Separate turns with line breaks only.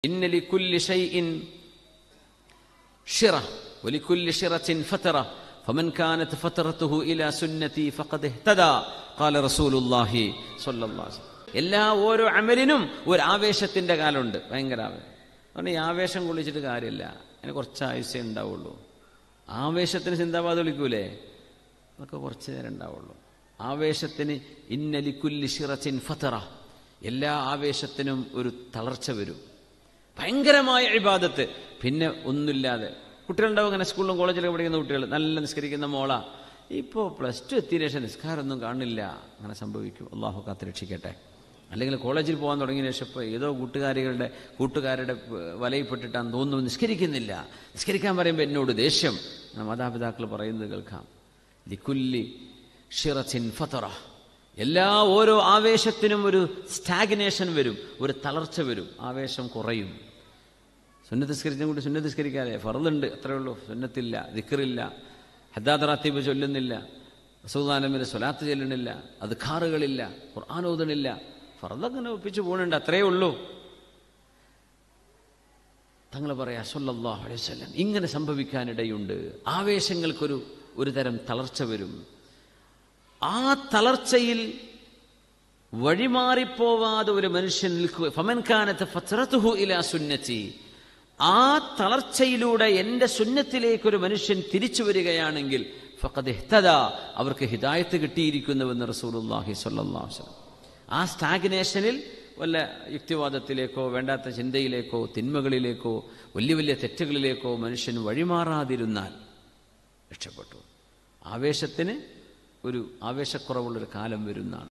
ഇന്ന ലിക്കുല്ലി ഷൈഇൻ ഷിറ വലിക്കുല്ലി ഷിറത്തിൻ ഫതറ فمن كانت فترته إلى سنتي فقد اهتدى قال رسول الله صلى الله عليه وسلم എല്ലാ ഓരോ അമലിനും ഒരു ആവേശത്തിന്റെ കാലമുണ്ട് ഭയങ്കര ആവേശം പറഞ്ഞാൽ ഈ ആവേശം കൊള്ളിച്ചിട്ട് കാര്യമില്ല അതിന് കുറച്ച് ആയുസേ ഉണ്ടാവുള്ളൂ ആവേശത്തിന് ചിന്താബാധ വിളിക്കൂലേ അതൊക്കെ കുറച്ച് നേരം ഉണ്ടാവുള്ളൂ ആവേശത്തിന് ഇന്നലിക്കുല്ലി ഷിറച്ചിൻ ഫത്തറ എല്ലാ ആവേശത്തിനും ഒരു തളർച്ച വരും ഭയങ്കരമായ ഇബാദത്ത് പിന്നെ ഒന്നുമില്ലാതെ കുട്ടികളുണ്ടാവും അങ്ങനെ സ്കൂളിലും കോളേജിലൊക്കെ പഠിക്കുന്ന കുട്ടികൾ നല്ല നിസ്കരിക്കുന്ന മോള ഇപ്പോൾ പ്ലസ് ടു എത്തിയ ശേഷം നിസ്കാരമൊന്നും കാണില്ല അങ്ങനെ സംഭവിക്കും അള്ളാഹു കാത്ത് രക്ഷിക്കട്ടെ അല്ലെങ്കിൽ കോളേജിൽ പോകാൻ തുടങ്ങിയ ശേഷം ഇപ്പോൾ ഏതോ കൂട്ടുകാരികളുടെ കൂട്ടുകാരുടെ വലയിൽപ്പെട്ടിട്ടാന്ന് തോന്നുന്നു നിസ്കരിക്കുന്നില്ല നിസ്കരിക്കാൻ പറയുമ്പോൾ എന്നോട് ദേഷ്യം അങ്ങനെ മാതാപിതാക്കൾ പറയുന്നത് കേൾക്കാം ലിക്കുല്ലി ഷിറച്ചിൻ ഫത്തറ എല്ലാ ഓരോ ആവേശത്തിനും ഒരു സ്റ്റാഗ്നേഷൻ വരും ഒരു തളർച്ച വരും ആവേശം കുറയും സുന്നത്തിസ്കരിച്ചും കൂടി സുന്നത്തിസ്കരിക്കാതെ ഫറലുണ്ട് അത്രേ ഉള്ളൂ സുന്നത്തില്ല ദിക്കറില്ല ഹദ്ദാദ് റാത്തീബ് ചൊല്ലുന്നില്ല റസൂദാനമിന് സ്വലാത്ത് ചെല്ലണില്ല അത് ഖാറുകളില്ല ഖുർആൻ ഓതണില്ല ഫറദങ്ങനെ ഒപ്പിച്ചു പോകുന്നുണ്ട് അത്രേ ഉള്ളൂ തങ്ങൾ പറയാ സല്ലല്ലാഹു അലൈഹി വസല്ലം ഇങ്ങനെ സംഭവിക്കാനിടയുണ്ട് ആവേശങ്ങൾക്കൊരു ഒരു തരം തളർച്ച വരും ആ തളർച്ചയിൽ വഴിമാറിപ്പോവാതെ ഒരു മനുഷ്യൻ നിൽക്കുക ഫമൻഖാനത്ത് ഫത്രത്തുഹു ഇലാ സുന്നത്തി ആ തളർച്ചയിലൂടെ എൻ്റെ സുന്നത്തിലേക്ക് ഒരു മനുഷ്യൻ തിരിച്ചു വരികയാണെങ്കിൽ ഫഖദ് ഇഹ്തദ അവർക്ക് ഹിദായത്ത് കിട്ടിയിരിക്കുന്നുവെന്ന് റസൂലുള്ളാഹി സ്വല്ലല്ലാഹു അലൈഹി വസല്ലം ആ സ്റ്റാഗ്നേഷനിൽ വല്ല യുക്തിവാദത്തിലേക്കോ വേണ്ടാത്ത ചിന്തയിലേക്കോ തിന്മകളിലേക്കോ വലിയ വലിയ തെറ്റുകളിലേക്കോ മനുഷ്യൻ വഴിമാറാതിരുന്നാൽ രക്ഷപ്പെട്ടു ആവേശത്തിന് ഒരു ആവേശക്കുറവുള്ളൊരു കാലം വരുന്നതാണ്